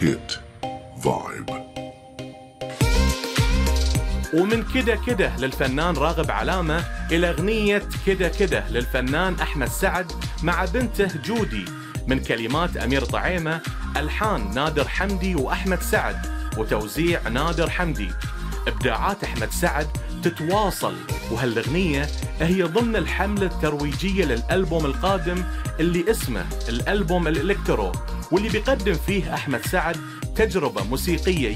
Hit Vibe ومن كده كده للفنان راغب علامة إلى أغنية كده كده للفنان أحمد سعد مع بنته جودي من كلمات أمير طعيمة ألحان نادر حمدي وأحمد سعد وتوزيع نادر حمدي إبداعات أحمد سعد تتواصل وهالأغنية هي ضمن الحملة الترويجية للألبوم القادم اللي اسمه الألبوم الإلكترو واللي بيقدم فيه أحمد سعد تجربة موسيقية